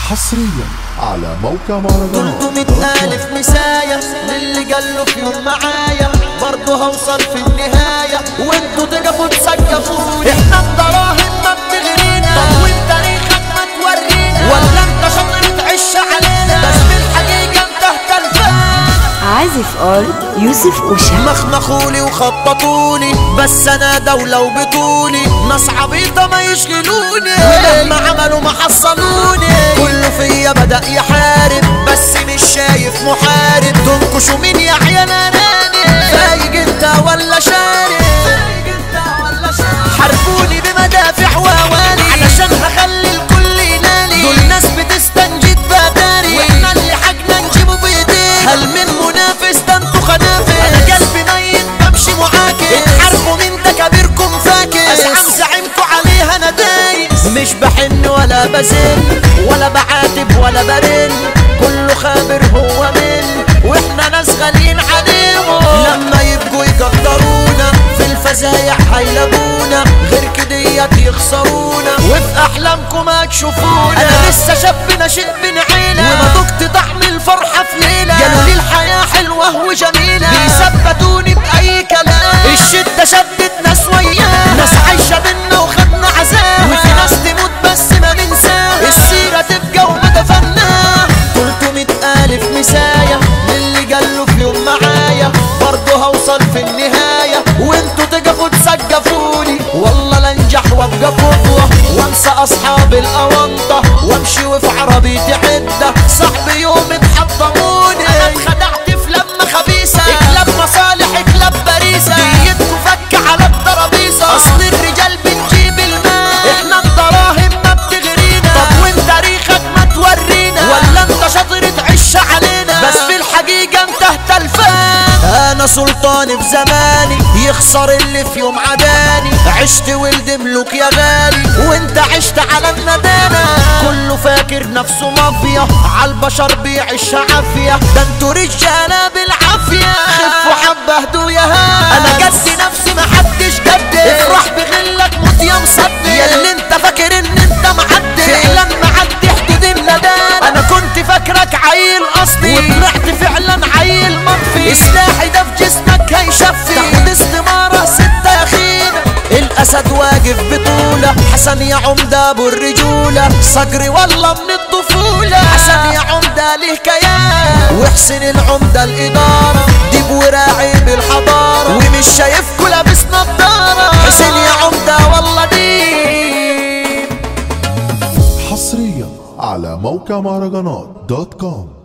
حصريا على موقع مهرجانات 300 ألف مسايا للي قاله في يوم معايا برضه هوصل في النهاية وانتوا تقفوا تسقفوني احنا الدراهم ما بتغرينا طب وانت تاريخك ما تورينا ولا انت شاطر تعش علينا بس في الحقيقة انت هتلفان عازف ارض يوسف اوشا مخمخولي وخططوني بس انا دولة وبطولي ناس عبيطة ما يشغلوني ولما عملوا ما حصلوني كله فيا بدأ يحارب بس مش شايف محارب تنكشوا مين يا عيال اناني فايق انت ولا شارب حاربوني بمدافع ووالي علشان هخلي الكل ينالي دول ناس بتستنجد بداري واحنا اللي حاجنا نجيبه بايدينا هل من منافس ده انتوا خنافس انا قلبي ميت بمشي معاكس اتحاربوا من ده كبيركم فاكس ازعم زعيمكوا عليها انا دايس مش بحن ولا بزن ولا بعاتب ولا برن كله خابر هو من واحنا ناس غاليين عليهم لما يبقوا يقدرونا في الفزايع هيلاقونا غير كديات يخسرونا وفي احلامكم هتشوفونا انا لسه شاب ناشئ بين عيله وما دقت طعم الفرحه في ليله قالوا لي الحياه حلوه وجميله بيثبتوني باي كلام الشده شدت ناس وياها ناس عايشه بينا وخدنا عذاب وفي ناس تموت بس ما ننساها السيره تبقى وما دفناها 300 الف مسايا للي قالوا في يوم معايا برضه هوصل في النهايه وانتوا تقفوا تسقفوني والله لنجح وابقى قدوه وانسى اصحاب الاونطه وامشي وفي عربيتي عده صاحبي يوم اتحطموني انا اتخدعت في لمه خبيثه كلاب مصالح كلاب باريسه ديتكوا فك على الترابيزه اصل الرجال بتجيب المال احنا الدراهم ما بتغرينا طب وانت تاريخك ما تورينا ولا انت شاطر تعش علينا بس في الحقيقه انت هتلفان انا سلطان في زماني يخسر اللي في يوم عداني عشت ولد ملوك يا غالي وانت عشت على الندانة كله فاكر نفسه مافيا عالبشر بيعيش عافية ده انتوا رجالة بالعافية خفوا حبة هدوا يا ها انا جدي نفسي محدش جدي افرح بغلك موت يا مصدق يا اللي انت فاكر ان انت معدي فعلا معدي حدود الندان انا كنت فاكرك عيل اصلي وطلعت فعلا عيل مطفي سلاحي ده في جسمك هيشفي تاخد استمارة ستة يا خينا الاسد واقف بطولة حسن يا عمدة ابو الرجولة صقري والله من الطفولة حسن يا عمدة ليه كيان وحسن العمدة الادارة ديب وراعي بالحضارة ومش شايفكوا لابس نضارة حسين يا عمدة والله ديب حصريا على موقع مهرجانات دوت كوم